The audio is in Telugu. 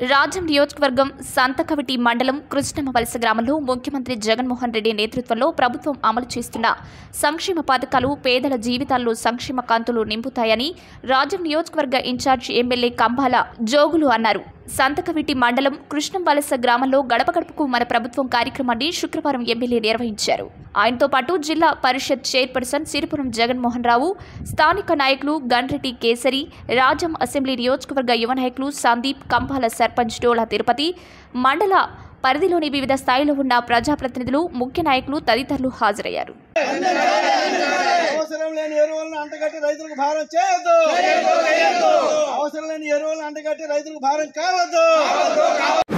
రాజం నియోజకవర్గం సంతకవిటి మండలం కృష్ణమ్మ వలస గ్రామంలో ముఖ్యమంత్రి జగన్మోహన్ రెడ్డి నేతృత్వంలో ప్రభుత్వం అమలు చేస్తున్న సంక్షేమ పథకాలు పేదల జీవితాల్లో సంక్షేమ కాంతులు నింపుతాయని రాజం నియోజకవర్గ ఇన్ఛార్జ్ ఎమ్మెల్యే కంబాల జోగులు అన్నారు సంతకవిటి మండలం కృష్ణం వలస గ్రామంలో గడప గడపకు మన ప్రభుత్వం కార్యక్రమాన్ని శుక్రవారం ఎమ్మెల్యే నిర్వహించారు ఆయనతో పాటు జిల్లా పరిషత్ చైర్పర్సన్ సిరిపురం జగన్మోహన్ రావు స్థానిక నాయకులు గన్రెడ్డి కేసరి రాజం అసెంబ్లీ నియోజకవర్గ యువ నాయకులు సందీప్ కంపాల సర్పంచ్ డోలా తిరుపతి మండల పరిధిలోని వివిధ స్థాయిలో ఉన్న ప్రజాప్రతినిధులు ముఖ్య నాయకులు తదితరులు హాజరయ్యారు అవసరం లేని ఎరువులను అంటగట్టి రైతులకు భారం చేయొద్దు అవసరం లేని ఎరువులను అంటగట్టి రైతులకు భారం కావద్దు